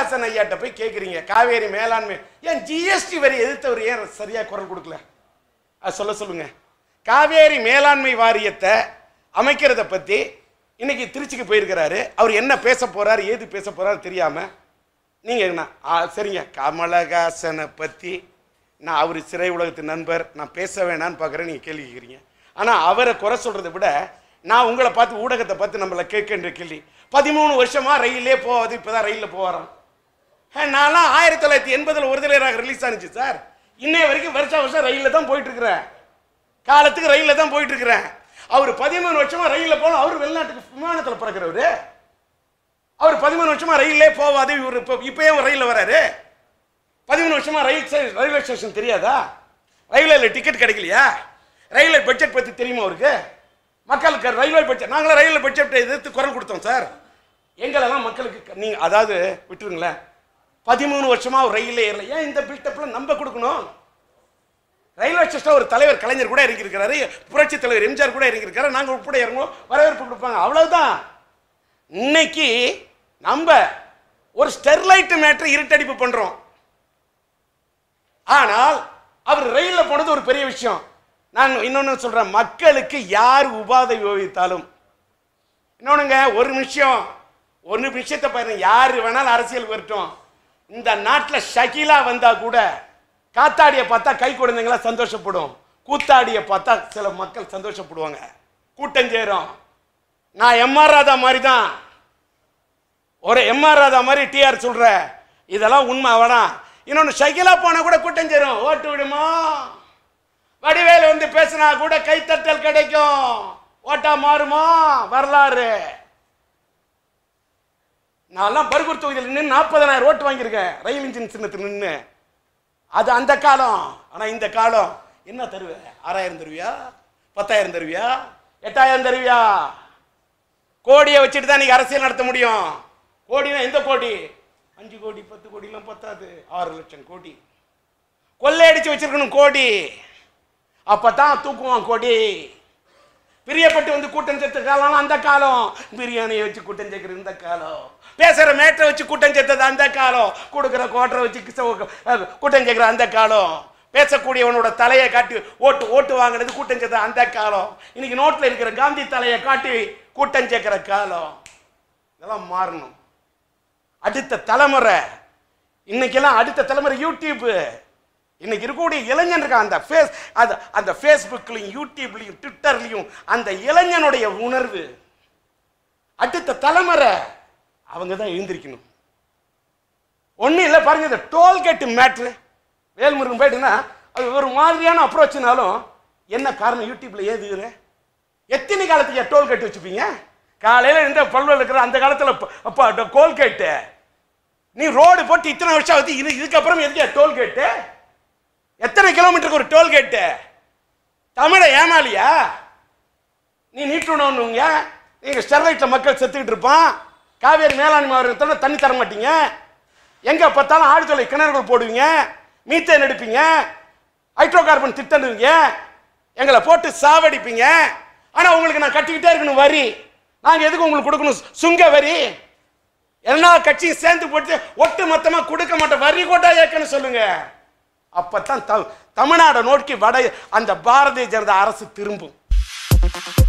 கமலஹாசன் ஐயாட்ட போய் கேட்குறீங்க காவேரி மேலாண்மை ஏன் ஜிஎஸ்டி வரி எதிர்த்தவர் ஏன் சரியா குரல் கொடுக்கல அது சொல்ல சொல்லுங்க காவேரி மேலாண்மை வாரியத்தை அமைக்கிறத பத்தி இன்னைக்கு திருச்சிக்கு போயிருக்கிறாரு அவர் என்ன பேச போறாரு ஏது பேச போறாரு தெரியாம நீங்க என்ன ஆ, சரிங்க கமலஹாசனை பத்தி நான் அவர் சிறை உலகத்து நண்பர் நான் பேச வேணான்னு பார்க்குறேன் நீங்கள் கேள்வி கேட்குறீங்க ஆனால் அவரை குறை சொல்கிறத விட நான் உங்களை பார்த்து ஊடகத்தை பார்த்து நம்மளை கேட்கின்ற கேள்வி பதிமூணு வருஷமா ரயிலே போகாது இப்போ தான் ரயிலில் போகிறோம் நான்லாம் ஆயிரத்தி தொள்ளாயிரத்தி எண்பதில் ஒரு தலைவராக ரிலீஸ் ஆனிச்சு சார் இன்னைய வரைக்கும் வருஷம் வருஷம் ரயிலில் தான் போயிட்டு இருக்கிறேன் காலத்துக்கு ரயிலில் தான் போயிட்டு இருக்கிறேன் அவர் பதிமூணு வருஷமா ரயிலில் போகணும் அவர் வெளிநாட்டுக்கு விமானத்தில் பிறக்கிறவர் அவர் பதிமூணு வருஷமா ரயிலே போவாது இவர் இப்போ இப்போ ஏன் ரயிலில் வராரு பதிமூணு வருஷமா ரயில் ஸ்டே- ரயில்வே ஸ்டேஷன் தெரியாதா ரயில்வேல டிக்கெட் கிடைக்கலையா ரயில்வே பட்ஜெட் பற்றி தெரியுமா அவருக்கு மக்களுக்கு ரயில்வே பட்ஜெட் நாங்களும் ரயில்வே பட்ஜெட்டை எதிர்த்து குரல் கொடுத்தோம் சார் எங்களெல்லாம் மக்களுக்கு நீங்கள் அதாவது விட்டுருங்களேன் பதிமூணு வருஷமா ஒரு ரயிலே ஏறல ஏன் இந்த பில்டப்லாம் நம்ம கொடுக்கணும் ரயில்வே ஸ்டேஷன் ஒரு தலைவர் கலைஞர் கூட இறங்கியிருக்கிறாரு புரட்சி தலைவர் எம்ஜிஆர் கூட இறங்கியிருக்காரு நாங்கள் உட்பட இறங்குவோம் வரவேற்பு கொடுப்பாங்க அவ்வளவுதான் இன்னைக்கு நம்ம ஒரு ஸ்டெர்லைட் மேட்டரை இருட்டடிப்பு பண்றோம் ஆனால் அவர் ரயிலில் போனது ஒரு பெரிய விஷயம் நான் இன்னொன்று சொல்றேன் மக்களுக்கு யார் உபாதை உபயோகித்தாலும் இன்னொன்னுங்க ஒரு நிமிஷம் ஒரு விஷயத்தை பாருங்க யார் வேணாலும் அரசியலுக்கு வரட்டும் இந்த நாட்டில் ஷகிலா வந்தா கூட காத்தாடியை பார்த்தா கை குழந்தைங்களா சந்தோஷப்படும் கூத்தாடியை பார்த்தா சில மக்கள் சந்தோஷப்படுவாங்க கூட்டம் சேரும் நான் எம்ஆர் ராதா மாதிரி தான் ஒரு எம்ஆர் ராதா மாதிரி டிஆர் சொல்ற இதெல்லாம் உண்மை வேணாம் இன்னொன்று ஷகிலா போனா கூட கூட்டம் சேரும் ஓட்டு விடுமா வடிவேலு வந்து பேசினா கூட கைத்தட்டல் கிடைக்கும் ஓட்டா மாறுமா வரலாறு நான்லாம் பருகூர் தொகுதியில் நின்று நாற்பதனாயிரம் ஓட்டு வாங்கியிருக்கேன் ரயில் இன்ஜின் சின்னத்தில் நின்று அது அந்த காலம் ஆனா இந்த காலம் என்ன தருவ ஆறாயிரம் தருவியா பத்தாயிரம் தருவியா எட்டாயிரம் தருவியா கோடியை வச்சுட்டு தான் நீங்க அரசியல் நடத்த முடியும் கோடினா எந்த கோடி அஞ்சு கோடி பத்து கோடிலாம் பத்தாது ஆறு லட்சம் கோடி கொள்ளையடிச்சு வச்சிருக்கணும் கோடி அப்பதான் தூக்குவான் கோடி பிரியப்பட்டு வந்து கூட்டம் சேர்த்த காலம் அந்த காலம் பிரியாணியை வச்சு கூட்டம் சேர்க்கிற இந்த காலம் பேசுற மேட்டை வச்சு கூட்டம் சேர்த்தது அந்த காலம் கொடுக்குற கோட்டரை வச்சு கிச- அஹ் கூட்டம் சேர்க்கிற அந்த காலம் பேசக்கூடியவனோட தலையை காட்டி ஓட்டு ஓட்டு வாங்கினது கூட்டம் சேர்த்த அந்த காலம் இன்னைக்கு நோட்ல இருக்கிற காந்தி தலையை காட்டி கூட்டம் சேர்க்கிற காலம் இதெல்லாம் மாறணும் அடுத்த தலைமுறை இன்னைக்கெல்லாம் அடுத்த தலைமுறை யூடியூப் இன்னைக்கு இருக்கக்கூடிய இளைஞன் இருக்கான் அந்த ஃபேஸ் அந்த அந்த ஃபேஸ்புக்லையும் யூடியூப்லையும் ட்விட்டர்லையும் அந்த இளைஞனுடைய உணர்வு அடுத்த தலைமுறை அவங்க தான் எழுந்திருக்கணும் ஒன்றும் இல்லை பாருங்க இந்த டோல்கேட் மேட்ரு வேல்முருகன் போயிட்டுன்னா அது ஒரு மாதிரியான அப்ரோச்னாலும் என்ன காரணம் யூடியூப்ல ஏதுகிற எத்தனை காலத்துக்கு டோல்கேட் வச்சுப்பீங்க காலையில் இந்த பல்வல் இருக்கிற அந்த காலத்தில் கோல்கேட்டு நீ ரோடு போட்டு இத்தனை வருஷம் ஆகுது இது இதுக்கப்புறம் எதுக்கு டோல்கேட்டு எத்தனை கிலோமீட்டருக்கு ஒரு டோல்கேட்டு தமிழை ஏமாலியா நீ நீட்டுணுங்க நீங்க ஸ்டெர்லைட்ல மக்கள் செத்துக்கிட்டு இருப்பான் காவேரி மேலாண்மை வாரியத்தோட தண்ணி தர மாட்டீங்க எங்க பார்த்தாலும் ஆழ்துளை கிணறுகள் போடுவீங்க மீத்தேன் எடுப்பீங்க ஹைட்ரோ கார்பன் திட்டணுவீங்க எங்களை போட்டு சாவடிப்பீங்க ஆனா உங்களுக்கு நான் கட்டிக்கிட்டே இருக்கணும் வரி நாங்க எதுக்கு உங்களுக்கு கொடுக்கணும் சுங்க வரி எல்லா கட்சியும் சேர்ந்து போட்டு ஒட்டு மொத்தமா கொடுக்க மாட்டோம் வரி கோட்டா ஏக்கன்னு சொல்லுங்க அப்பதான் த- தமிழ்நாடை நோக்கி வட அந்த பாரதிய ஜனதா அரசு திரும்பும்